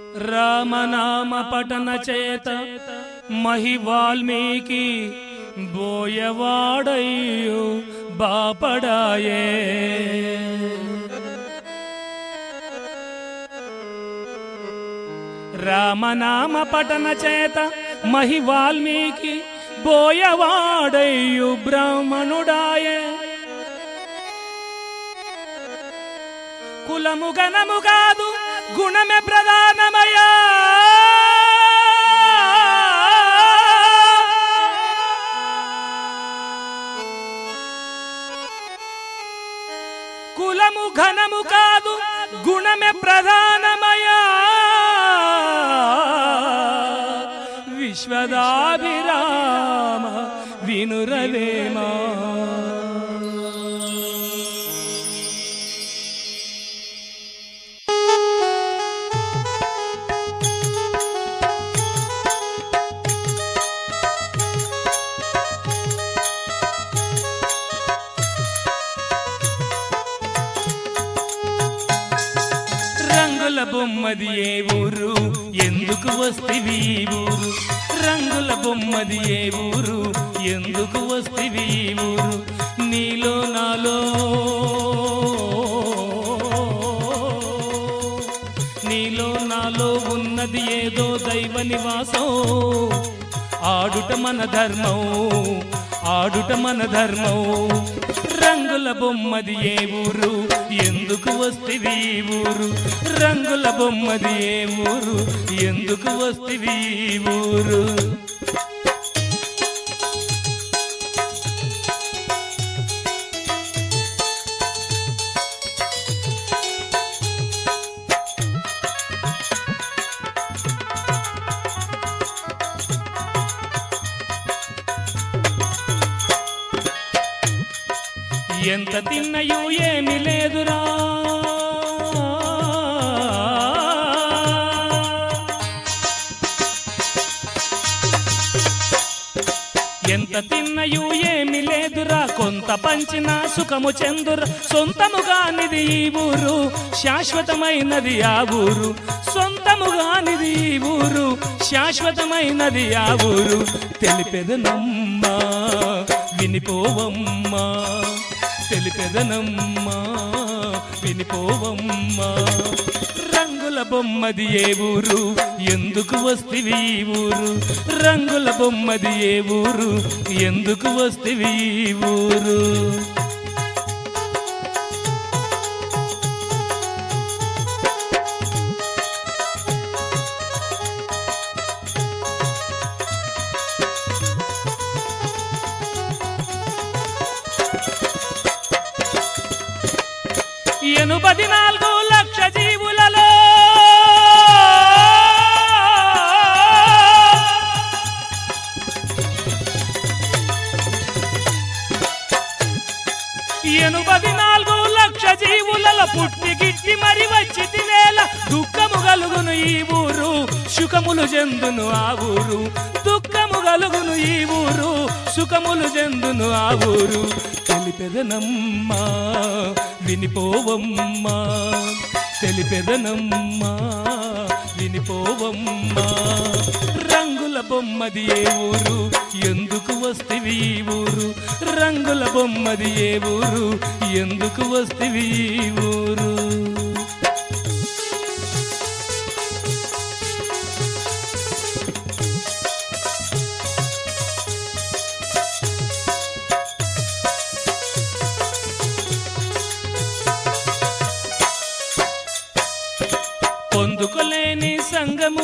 రామనామ పఠన చేత మహి వాల్మీకి బోయవాడయ్యు బాపడాయే రామనామ పఠన చేత మహి వాల్మీకి బోయవాడయ్యు బ్రాహ్మణుడాయే కులము గణము కాదు గుణమే ప్రధానమయ్యా కులము ఘనము కాదు గుణమే ప్రధానమయ్యా విశ్వదాభిరామ వినురవేమా రంగుల బొమ్మది ఏ ఊరు ఎందుకు వస్తివి ఈ ఊరు రంగుల బొమ్మది ఏ ఊరు ఎందుకు వస్తివి ఈ ఊరు నీలో నాలో నీలో నాలో ఉన్నది ఏదో దైవ నివాసం ఆడుట మన ధర్మం ఆడుట మన ధర్మం రంగుల బొమ్మది ఏ ఊరు ఎందుకు వస్తివి ఈ ఊరు రంగుల బొమ్మది ఏ ఊరు ఎందుకు వస్తివి ఈ ఊరు ఎంత తిన్నయో ఏమి లేదురా ఎంత తిన్నయు ఏమి లేదురా కొంత పంచిన సుఖము చెందుర సొంతముగానిది ఈ ఊరు శాశ్వతమైనది ఆ ఊరు సొంతముగానిది ఈ ఊరు శాశ్వతమైనది ఆ ఊరు తెలిపెదనమ్మా వినిపోవమ్మా తెలిపెదనమ్మా వినిపోవమ్మా రంగుల బొమ్మది ఏ ఊరు ఎందుకు వస్తివి ఈ ఊరు రంగుల బొమ్మది ఏ ఊరు ఎందుకు వస్తివి ఈ ఊరు ఎనుపది నాలుగు లక్ష జీవులలో ఎనుపది నాలుగు లక్ష జీవులలో పుట్టి గిట్టి మరి వచ్చి తినేల దుఃఖము గలుగును ఈ ఊరు సుఖములు చెందును ఆ ఊరు దుఃఖము గలుగును ఈ ఊరు సుఖములు చెందును ఆ ఊరు తెలిపెదనమ్మా వినిపోవమ్మా తెలిపెదనమ్మా వినిపోవమ్మా రంగుల బొమ్మది ఏ ఊరు ఎందుకు వస్తివి ఈ ఊరు రంగుల బొమ్మది ఏ ఊరు ఎందుకు వస్తివి ఈ ఊరు పొందుకోలేని సంగము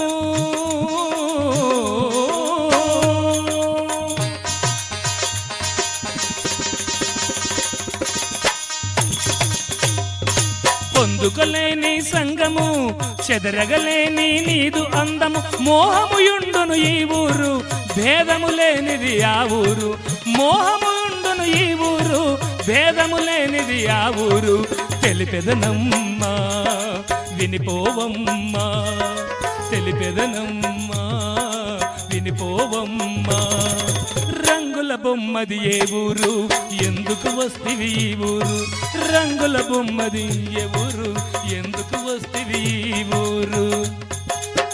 పొందుకోలేని సంగము చెదరగలేని నీదు అందము మోహముయుండును ఈ ఊరు భేదము లేనిది ఆ ఊరు మోహముండును ఈ ఊరు భేదము లేనిది ఆ ఊరు తెలిపెదనమ్మా వినిపోవమ్మా తెలిపెదనమ్మా వినిపోవమ్మా రంగుల బొమ్మది ఏ ఊరు ఎందుకు వస్తివి ఈ ఊరు రంగుల బొమ్మది ఏ ఊరు ఎందుకు వస్తివి ఈ ఊరు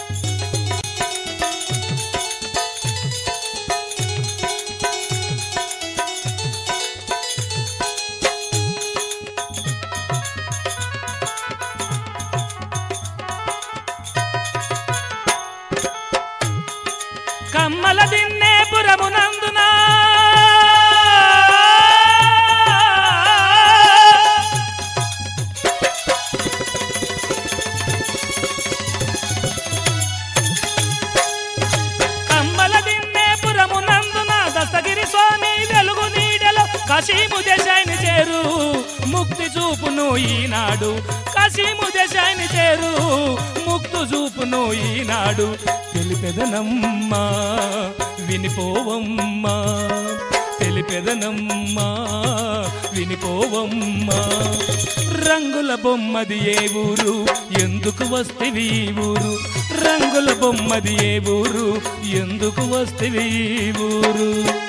ఈనాడు కసీము దశాని చేరు ముక్తు చూపును ఈనాడు తెలిపెదనమ్మా వినిపోవమ్మా తెలిపెదనమ్మా వినిపోవమ్మా రంగుల బొమ్మది ఏ ఊరు ఎందుకు వస్తేవి ఈ ఊరు రంగుల బొమ్మది ఏ ఊరు ఎందుకు వస్తేవి ఈ ఊరు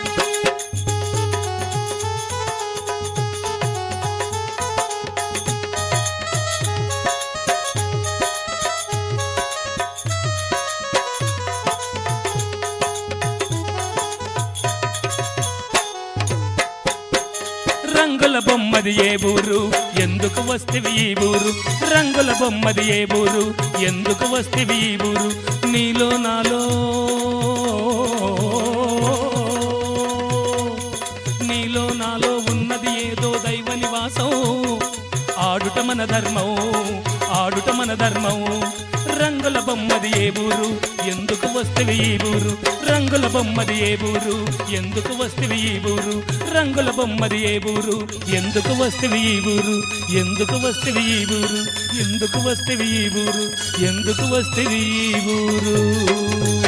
రంగుల బొమ్మది ఏ ఊరు ఎందుకు వస్తేవి ఈ ఊరు రంగుల బొమ్మది ఏ ఊరు ఎందుకు వస్తేవి ఈ ఊరు నీలో నాలో నీలో నాలో ఉన్నది ఏదో దైవ నివాసం ఆడుట మన ధర్మం ఆడుట మన ధర్మం రంగుల బొమ్మది ఏ ఊరు ఎందుకు వస్తేవి ఈ ఊరు రంగుల బొమ్మది ఏ ఊరు ఎందుకు వస్తేవి ఈ ఊరు రంగుల బొమ్మది ఏ ఊరు ఎందుకు వస్తేవి ఈ ఊరు ఎందుకు వస్తేవి ఈ ఊరు ఎందుకు వస్తేవి ఈ ఊరు ఎందుకు వస్తేవి ఈ ఊరు